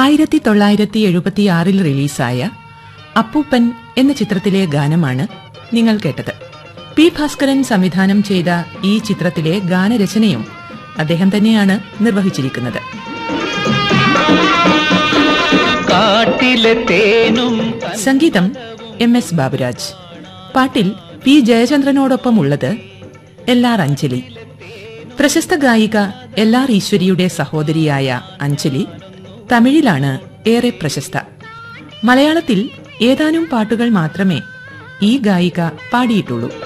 ആയിരത്തി തൊള്ളായിരത്തി എഴുപത്തിയാറിൽ റിലീസായ അപ്പൂപ്പൻ എന്ന ചിത്രത്തിലെ ഗാനമാണ് നിങ്ങൾ കേട്ടത് പി ഭാസ്കരൻ സംവിധാനം ചെയ്ത ഈ ചിത്രത്തിലെ ഗാനരചനയും അദ്ദേഹം തന്നെയാണ് നിർവഹിച്ചിരിക്കുന്നത് കാട്ടിലെ തേനും സംഗീതം എം എസ് ബാബുരാജ് പാട്ടിൽ പി ജയചന്ദ്രനോടൊപ്പം ഉള്ളത് എൽ ആർ അഞ്ജലി പ്രശസ്ത ഗായിക എൽ ആർ ഈശ്വരിയുടെ സഹോദരിയായ അഞ്ജലി തമിഴിലാണ് ഏറെ പ്രശസ്ത മലയാളത്തിൽ ഏതാനും പാട്ടുകൾ മാത്രമേ ഈ ഗായിക പാടിയിട്ടുള്ളൂ